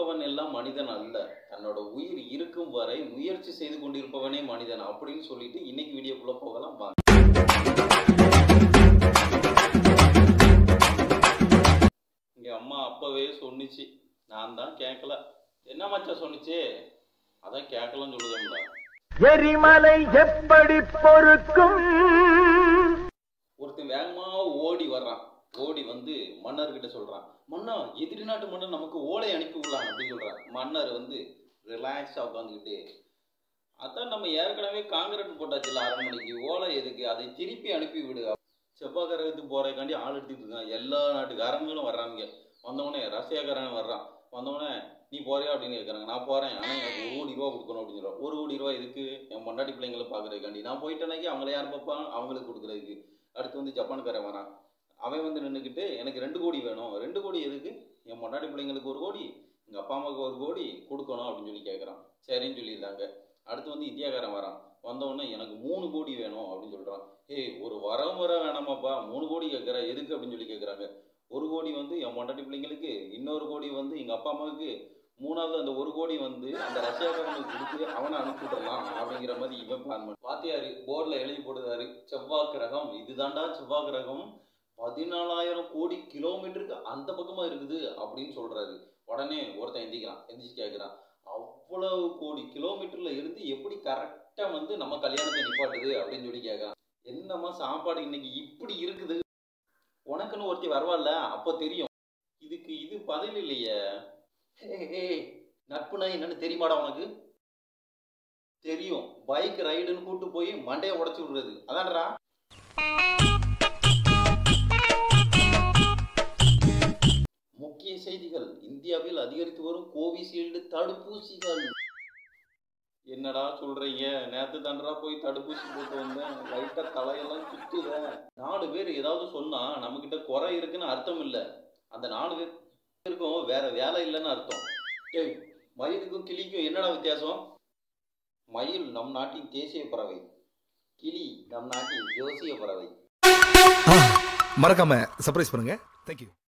இருப்பவன் எல்லாம் மனிதன் அல்ல தன்னோட உயிர் இருக்கும் வரை முயற்சி செய்து கொண்டிருப்பவனே மனிதன் அப்படின்னு சொல்லிட்டு இன்னைக்கு வீடியோக்குள்ள போகலாம் வாங்க இங்க அம்மா அப்பவே சொன்னுச்சு நான் தான் கேட்கல என்ன மச்சான் சொன்னுச்சு அதான் கேட்கலன்னு சொல்லுதேன்டா எரிமலை எப்படி பொறுக்கும் ஒருத்தன் வேகமா ஓடி வர்றான் ஓடி வந்து மன்னர்கிட்ட சொல்றான் மன்னா எதிரி நாட்டு மன்னர் நமக்கு ஓலை அனுப்பி விடலாம் அப்படின்னு சொல்றான் மன்னர் வந்து ரிலாக்ஸா உட்காந்துக்கிட்டு அதான் நம்ம ஏற்கனவே காங்கிரட் போட்டாச்சுல அரை மணிக்கு ஓலை எதுக்கு அதை திருப்பி அனுப்பி விடு செவ்வாய் கிரகத்துக்கு போறதுக்காண்டி ஆள் எடுத்துட்டு இருக்கான் எல்லா நாட்டுக்காரங்களும் வர்றாங்க வந்தவொடனே ரஷ்யாக்காரன் வர்றான் வந்தவொடனே நீ போறியா அப்படின்னு கேட்குறாங்க நான் போறேன் ஆனால் எனக்கு ஒரு கோடி ரூபா கொடுக்கணும் அப்படின்னு சொல்றான் ஒரு கோடி ரூபா இதுக்கு என் பொண்டாட்டி பிள்ளைங்களை பார்க்கறதுக்காண்டி நான் போயிட்டேனாக்கி அவங்கள யார் பார்ப்பான் அவங்களுக்கு கொடுக்குறதுக்கு அடுத்து வந்து ஜப்பான்காரன் வரான் அவன் வந்து நின்றுக்கிட்டு எனக்கு ரெண்டு கோடி வேணும் ரெண்டு கோடி எதுக்கு என் பொண்டாட்டி பிள்ளைங்களுக்கு ஒரு கோடி எங்கள் அப்பா அம்மாவுக்கு ஒரு கோடி கொடுக்கணும் அப்படின்னு சொல்லி கேட்குறான் சரின்னு சொல்லியிருந்தாங்க அடுத்து வந்து இந்தியாக்காரன் வரான் வந்தவொடனே எனக்கு மூணு கோடி வேணும் அப்படின்னு சொல்கிறான் ஏய் ஒரு வரம் வர வேணாமாப்பா மூணு கோடி கேட்குற எதுக்கு அப்படின்னு சொல்லி கேட்குறாங்க ஒரு கோடி வந்து என் பொண்டாட்டி பிள்ளைங்களுக்கு இன்னொரு கோடி வந்து எங்கள் அப்பா அம்மாவுக்கு மூணாவது அந்த ஒரு கோடி வந்து அந்த ரஷ்யாக்காரனுக்கு கொடுத்து அவனை அனுப்பி விடலாம் அப்படிங்கிற மாதிரி இவன் பிளான் பண்ண வாத்தியாரு போர்டில் எழுதி போடுறாரு செவ்வாய் கிரகம் இதுதான்டா செவ்வாய் கிரகம் பதினாலாயிரம் கோடி கிலோமீட்டருக்கு அந்த பக்கமா இருக்குது அப்படின்னு சொல்றாரு உடனே ஒருத்தன் எந்திக்கிறான் எந்திரிச்சு கேட்குறான் அவ்வளவு கோடி கிலோமீட்டர்ல இருந்து எப்படி கரெக்டா வந்து நம்ம கல்யாணத்தை நிப்பாட்டுது அப்படின்னு சொல்லி கேட்கறான் என்னம்மா சாப்பாடு இன்னைக்கு இப்படி இருக்குது உனக்குன்னு ஒருத்தி வருவாள்ல அப்போ தெரியும் இதுக்கு இது பதில் இல்லையே ஏய், ஏய், நட்புனா என்னன்னு தெரியுமாடா உனக்கு தெரியும் பைக் ரைடுன்னு கூட்டு போய் மண்டையை உடைச்சு விடுறது அதான்டா முக்கிய செய்திகள் இந்தியாவில் அதிகரித்து வரும் கோவிஷீல்டு தடுப்பூசிகள் என்னடா சொல்றீங்க நேத்து தாண்டா போய் தடுப்பூசி போட்டு வந்தேன் லைட்டா தலையெல்லாம் சுத்துத நாலு பேர் ஏதாவது சொன்னா நம்ம கிட்ட குறை இருக்குன்னு அர்த்தம் இல்ல அந்த நாலு பேருக்கும் வேற வேலை இல்லைன்னு அர்த்தம் ஏய் மயிலுக்கும் கிளிக்கும் என்னடா வித்தியாசம் மயில் நம் நாட்டின் தேசிய பறவை கிளி நம் நாட்டின் ஜோசிய பறவை மறக்காம சர்ப்ரைஸ் பண்ணுங்க தேங்க்யூ